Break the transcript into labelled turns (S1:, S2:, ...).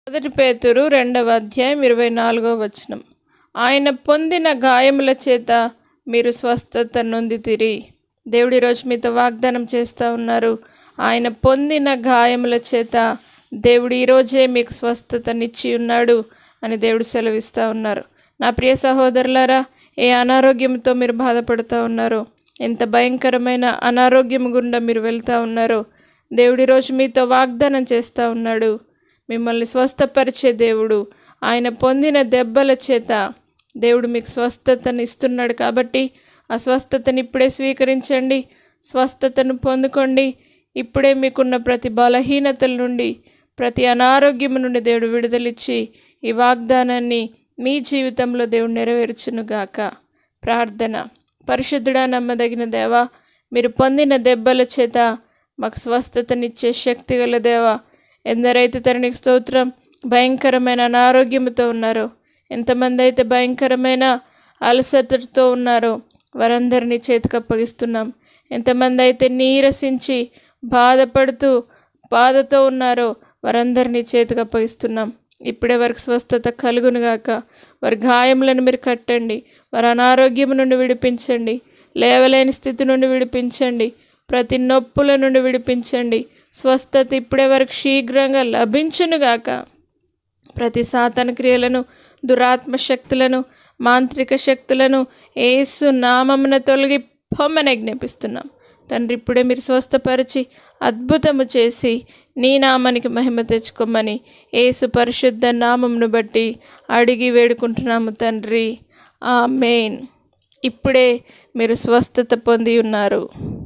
S1: మొదటి పేతురు రెండవ అధ్యాయం ఇరవై నాలుగో వచనం ఆయన పొందిన గాయముల చేత మీరు స్వస్థత నొందితిరి దేవుడి రోజు మీతో వాగ్దానం చేస్తూ ఉన్నారు ఆయన పొందిన గాయముల చేత దేవుడు ఈరోజే మీకు స్వస్థతనిచ్చి ఉన్నాడు అని దేవుడు సెలవిస్తూ ఉన్నారు నా ప్రియ సహోదరులారా ఏ అనారోగ్యంతో మీరు బాధపడుతూ ఉన్నారో ఎంత భయంకరమైన అనారోగ్యం గుండా మీరు వెళ్తూ ఉన్నారో దేవుడి రోజు మీతో వాగ్దానం చేస్తూ ఉన్నాడు మిమ్మల్ని స్వస్థపరిచే దేవుడు ఆయన పొందిన దెబ్బల చేత దేవుడు మీకు స్వస్థతను ఇస్తున్నాడు కాబట్టి ఆ స్వస్థతను ఇప్పుడే స్వీకరించండి స్వస్థతను పొందుకోండి ఇప్పుడే మీకున్న ప్రతి బలహీనతల నుండి ప్రతి అనారోగ్యం నుండి దేవుడు విడుదలిచ్చి ఈ వాగ్దానాన్ని మీ జీవితంలో దేవుడు నెరవేర్చునుగాక ప్రార్థన పరిశుద్ధుడా నమ్మదగిన దేవా మీరు పొందిన దెబ్బల చేత మాకు స్వస్థతనిచ్చే శక్తి గల దేవా ఎందరైతే తననికి స్తోత్రం భయంకరమైన అనారోగ్యంతో ఉన్నారో ఎంతమంది అయితే భయంకరమైన అలసటతో ఉన్నారో వారందరినీ చేతికి అప్పగిస్తున్నాం ఎంతమంది అయితే నీరసించి బాధపడుతూ బాధతో ఉన్నారో వారందరినీ చేతికి అప్పగిస్తున్నాం ఇప్పుడే వారికి స్వస్థత కలుగునుగాక వారి గాయములను మీరు కట్టండి వారి అనారోగ్యం నుండి విడిపించండి లేవలేని స్థితి నుండి విడిపించండి ప్రతి నొప్పుల నుండి విడిపించండి స్వస్థత ఇప్పుడే వరకు శీఘ్రంగా లభించునుగాక ప్రతి సాతన క్రియలను దురాత్మ శక్తులను మాంత్రిక శక్తులను ఏసు నామమున తొలగి పొమ్మని జ్ఞాపిస్తున్నాం తండ్రి ఇప్పుడే మీరు స్వస్థపరిచి అద్భుతము చేసి నీ నామానికి మహిమ తెచ్చుకోమని ఏసు పరిశుద్ధ నామమును బట్టి అడిగి వేడుకుంటున్నాము తండ్రి ఆ మెయిన్ ఇప్పుడే మీరు స్వస్థత పొంది ఉన్నారు